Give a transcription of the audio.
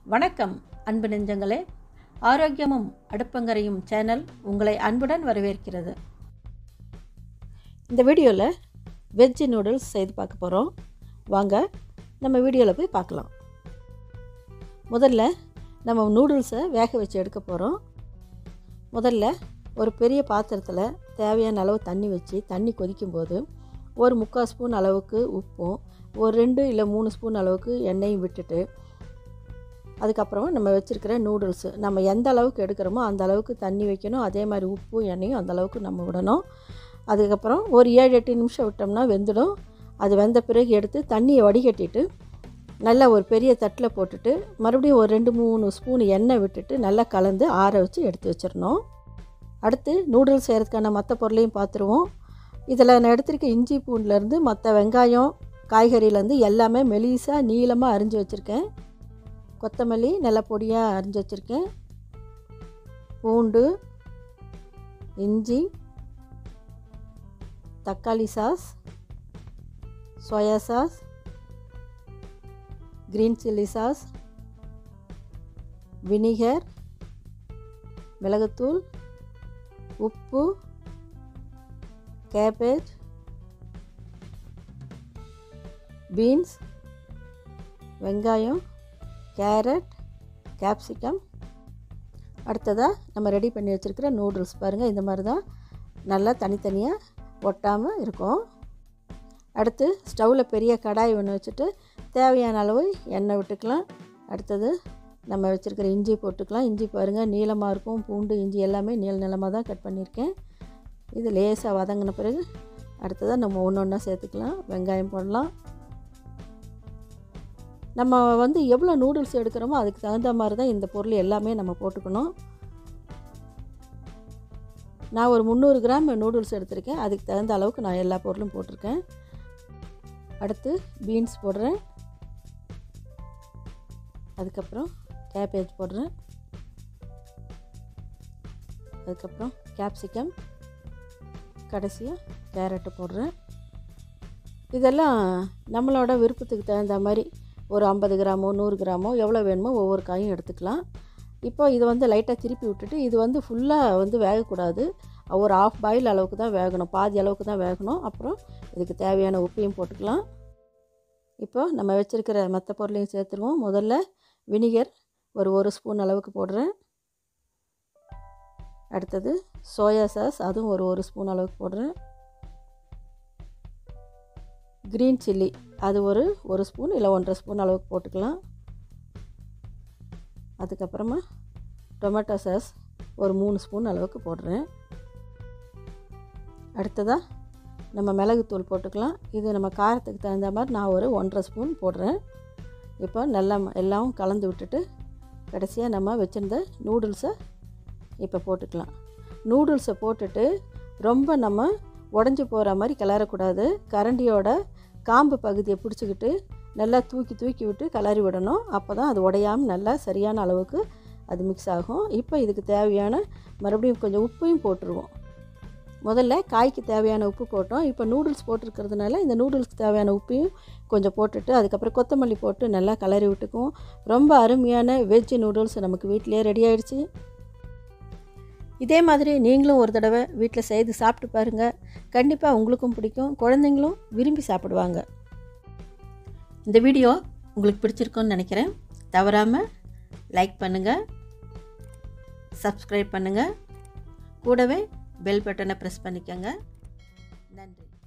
வணக்கம் அன்பு நெஞ்சங்களே ஆரோக்கியமும் அடுப்பங்கரையும் சேனல் உங்களை அன்புடன் வரவேற்கிறது இந்த வீடியோவில் வெஜ்ஜு நூடுல்ஸ் செய்து பார்க்க போகிறோம் வாங்க நம்ம வீடியோவில் போய் பார்க்கலாம் முதல்ல நம்ம நூடுல்ஸை வேக வச்சு எடுக்க போகிறோம் முதல்ல ஒரு பெரிய பாத்திரத்தில் தேவையான அளவு தண்ணி வச்சு தண்ணி கொதிக்கும்போது ஒரு முக்கால் ஸ்பூன் அளவுக்கு உப்பும் ஒரு ரெண்டு இல்லை மூணு ஸ்பூன் அளவுக்கு எண்ணெயும் விட்டுட்டு அதுக்கப்புறமா நம்ம வச்சுருக்கிற நூடுல்ஸு நம்ம எந்த அளவுக்கு எடுக்கிறோமோ அந்த அளவுக்கு தண்ணி வைக்கணும் அதே மாதிரி உப்பு எண்ணெயும் அந்த அளவுக்கு நம்ம விடணும் அதுக்கப்புறம் ஒரு ஏழு எட்டு நிமிஷம் விட்டோம்னா வெந்துடும் அது வெந்த பிறகு எடுத்து தண்ணியை வடிகட்டிட்டு நல்லா ஒரு பெரிய தட்டில் போட்டுட்டு மறுபடியும் ஒரு ரெண்டு மூணு ஸ்பூன் எண்ணெய் விட்டுட்டு நல்லா கலந்து ஆற வச்சு எடுத்து வச்சிடணும் அடுத்து நூடுல்ஸ் செய்கிறதுக்கான மற்ற பொருளையும் பார்த்துருவோம் இதில் நான் எடுத்திருக்க இஞ்சி பூண்டுலேருந்து மற்ற வெங்காயம் காய்கறியிலேருந்து எல்லாமே மெலிசாக நீளமாக அரிஞ்சு வச்சுருக்கேன் கொத்தமல்லி நல்ல பொடியாக அரிஞ்சு வச்சுருக்கேன் பூண்டு இஞ்சி தக்காளி sauce soya sauce green chilli sauce vinegar மிளகுத்தூள் உப்பு கேபேஜ் பீன்ஸ் வெங்காயம் கேரட் கேப்சிகம் அடுத்ததாக நம்ம ரெடி பண்ணி வச்சுருக்கிற நூடுல்ஸ் பாருங்கள் இந்த மாதிரி தான் நல்லா தனித்தனியாக ஒட்டாமல் இருக்கும் அடுத்து ஸ்டவ்வில் பெரிய கடாய் ஒன்று வச்சுட்டு தேவையான அளவு எண்ணெய் விட்டுக்கலாம் அடுத்தது நம்ம வச்சுருக்கிற இஞ்சி போட்டுக்கலாம் இஞ்சி பாருங்கள் நீளமாக இருக்கும் பூண்டு இஞ்சி எல்லாமே நீள நீளமாக தான் கட் பண்ணியிருக்கேன் இது லேசாக வதங்கின பிறகு அடுத்ததாக நம்ம ஒன்று ஒன்றா சேர்த்துக்கலாம் வெங்காயம் போடலாம் நம்ம வந்து எவ்வளோ நூடுல்ஸ் எடுக்கிறோமோ அதுக்கு தகுந்த மாதிரி தான் இந்த பொருள் எல்லாமே நம்ம போட்டுக்கணும் நான் ஒரு முந்நூறு கிராம் நூடுல்ஸ் எடுத்திருக்கேன் அதுக்கு தகுந்த அளவுக்கு நான் எல்லா பொருளும் போட்டிருக்கேன் அடுத்து பீன்ஸ் போடுறேன் அதுக்கப்புறம் கேபேஜ் போடுறேன் அதுக்கப்புறம் கேப்சிகம் கடைசியாக கேரட்டு போடுறேன் இதெல்லாம் நம்மளோட விருப்பத்துக்கு தகுந்த மாதிரி ஒரு ஐம்பது கிராமோ நூறு கிராமோ எவ்வளோ வேணுமோ ஒவ்வொரு காயும் எடுத்துக்கலாம் இப்போ இது வந்து லைட்டாக திருப்பி விட்டுட்டு இது வந்து ஃபுல்லாக வந்து வேகக்கூடாது ஒரு ஆஃப் பாயில் அளவுக்கு தான் வேகணும் பாதி அளவுக்கு தான் வேகணும் அப்புறம் இதுக்கு தேவையான உப்பையும் போட்டுக்கலாம் இப்போ நம்ம வச்சுருக்கிற மற்ற பொருளையும் சேர்த்துருவோம் முதல்ல வினிகர் ஒரு ஒரு ஸ்பூன் அளவுக்கு போடுறேன் அடுத்தது சோயா சாஸ் அதுவும் ஒரு ஒரு ஸ்பூன் அளவுக்கு போடுறேன் க்ரீன் சில்லி அது ஒரு ஒரு ஸ்பூன் இல்லை ஒன்றரை ஸ்பூன் அளவுக்கு போட்டுக்கலாம் அதுக்கப்புறமா டொமேட்டோ சாஸ் ஒரு மூணு ஸ்பூன் அளவுக்கு போடுறேன் அடுத்ததாக நம்ம மிளகுத்தூள் போட்டுக்கலாம் இது நம்ம காரத்துக்கு தகுந்த மாதிரி நான் ஒரு ஒன்றரை ஸ்பூன் போடுறேன் இப்போ நல்லா எல்லாம் கலந்து விட்டுட்டு கடைசியாக நம்ம வச்சுருந்த நூடுல்ஸை இப்போ போட்டுக்கலாம் நூடுல்ஸை போட்டுட்டு ரொம்ப நம்ம உடஞ்சி போகிற மாதிரி கிளறக்கூடாது கரண்டியோட காம்பு பகுதியை பிடிச்சிக்கிட்டு நல்லா தூக்கி தூக்கி விட்டு கிளறி விடணும் அப்போ தான் அது உடையாமல் நல்லா சரியான அளவுக்கு அது மிக்ஸ் ஆகும் இப்போ இதுக்கு தேவையான மறுபடியும் கொஞ்சம் உப்பையும் போட்டுருவோம் முதல்ல காய்க்கு தேவையான உப்பு போட்டோம் இப்போ நூடுல்ஸ் போட்டிருக்கிறதுனால இந்த நூடுல்ஸ்க்கு தேவையான உப்பையும் கொஞ்சம் போட்டுட்டு அதுக்கப்புறம் கொத்தமல்லி போட்டு நல்லா கலரி விட்டுக்குவோம் ரொம்ப அருமையான வெஜ் நூடுல்ஸ் நமக்கு வீட்டிலே ரெடி ஆகிடுச்சு இதே மாதிரி நீங்களும் ஒரு தடவை வீட்டில் செய்து சாப்பிட்டு பாருங்கள் கண்டிப்பாக உங்களுக்கும் பிடிக்கும் குழந்தைங்களும் விரும்பி சாப்பிடுவாங்க இந்த வீடியோ உங்களுக்கு பிடிச்சிருக்குன்னு நினைக்கிறேன் தவறாமல் லைக் பண்ணுங்கள் சப்ஸ்கிரைப் பண்ணுங்கள் கூடவே பெல் பட்டனை ப்ரெஸ் பண்ணிக்கோங்க நன்றி